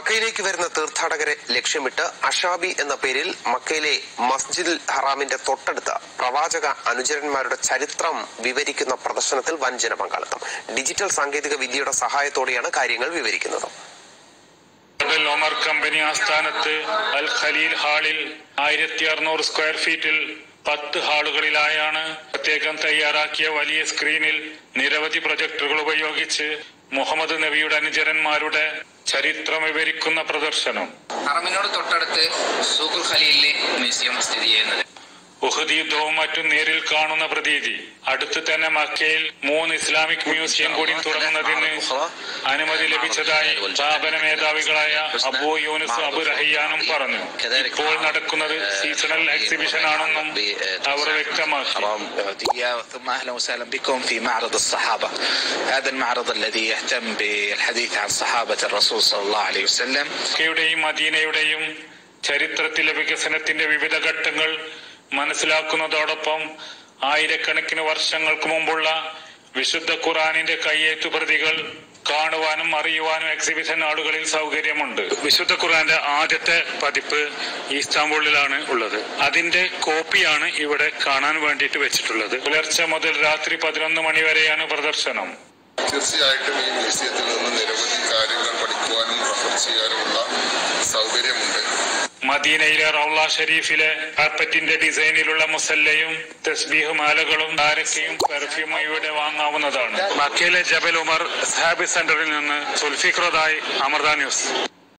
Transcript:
മക്കയിലേക്ക് വരുന്ന തീർത്ഥാടകരെ ലക്ഷ്യമിട്ട് അഷാബി എന്ന പേരിൽ മക്കയിലെ മസ്ജിദുൽ ഹറാമിന്റെ തൊട്ടടുത്ത് പ്രവാചക അനുചരന്മാരുടെ ചരിത്രം വിവരിക്കുന്ന പ്രദർശനത്തിൽ വൻ ജനപങ്കാളിത്തം ഡിജിറ്റൽ സാങ്കേതിക വിദ്യയുടെ സഹായത്തോടെയാണ് കാര്യങ്ങൾ വിവരിക്കുന്നത് ജബൽ ഒമർ കമ്പനി ആസ്ഥാനത്ത് അൽ ഖലീൽ ഹാളിൽ ആയിരത്തി അറുന്നൂറ് സ്ക്വയർ ഫീറ്റിൽ പത്ത് ഹാളുകളിലായാണ് പ്രത്യേകം തയ്യാറാക്കിയ വലിയ സ്ക്രീനിൽ നിരവധി പ്രൊജക്ടറുകൾ ഉപയോഗിച്ച് മുഹമ്മദ് നബിയുടെ അനുചരന്മാരുടെ ചരിത്രം വിവരിക്കുന്ന പ്രദർശനം ഹറമിനോട് തൊട്ടടുത്ത് സൂഖുൽ ഖലീലിലെ മ്യൂസിയം സ്ഥിതി ചെയ്യുന്നത് ഉഹദ് യുദ്ധവും മറ്റും നേരിൽ കാണുന്ന പ്രതീതി അടുത്ത് തന്നെ മക്കയിൽ മൂന്ന് ഇസ്ലാമിക് മ്യൂസിയം കൂടി തുടങ്ങുന്നതിന് അനുമതി ലഭിച്ചതായി സ്ഥാപന മേധാവികളായ അബു യൂനുസ് അബു റഹിയാനും പറഞ്ഞു ഇപ്പോൾ നടക്കുന്നത് സീസണൽ എക്സിബിഷൻ ആണെന്നും അവർ വ്യക്തമാക്കി حرام العودية ثم أهلا وسهلا بكم في معرض الصحابة هذا المعرض الذي يهتم بالحديث عن صحابة الرسول صلى الله عليه وسلم മക്കയുടെയും മദീനയുടെയും ചരിത്രത്തിലെ വികസനത്തിന്റെ വിവിധ ഘട്ടങ്ങൾ മനസ്സിലാക്കുന്നതോടൊപ്പം ആയിരക്കണക്കിന് വർഷങ്ങൾക്ക് മുമ്പുള്ള വിശുദ്ധ ഖുറാനിന്റെ കയ്യേറ്റു പ്രതികൾ കാണുവാനും അറിയുവാനും എക്സിബിഷൻ ആളുകളിൽ സൗകര്യമുണ്ട് വിശുദ്ധ ഖുറാന്റെ ആദ്യത്തെ പതിപ്പ് ഈസ്താംബൂളിലാണ് ഉള്ളത് അതിന്റെ കോപ്പിയാണ് ഇവിടെ കാണാൻ വേണ്ടിയിട്ട് വെച്ചിട്ടുള്ളത് പുലർച്ചെ മുതൽ രാത്രി പതിനൊന്ന് മണി വരെയാണ് പ്രദർശനം തീർച്ചയായിട്ടും ഈ മ്യൂസിയത്തിൽ നിന്ന് നിരവധി കാര്യങ്ങൾ പഠിക്കുവാനും റഫർ ചെയ്യാനുമുള്ള സൗകര്യമുണ്ട് മദീനയിലെ റൗള ഷരീഫിലെ കാർപ്പറ്റിന്റെ ഡിസൈനിലുള്ള മുസല്ലയും തസ്ബീഹ് മാലകളും ധാരക്കയും പെർഫ്യൂമും ഇവിടെ വാങ്ങാവുന്നതാണ് മക്കയിലെ ജബൽ ഉമർ സാബി സെന്ററിൽ നിന്ന് സുൽഫിഖ്റദായി അമൃത ന്യൂസ്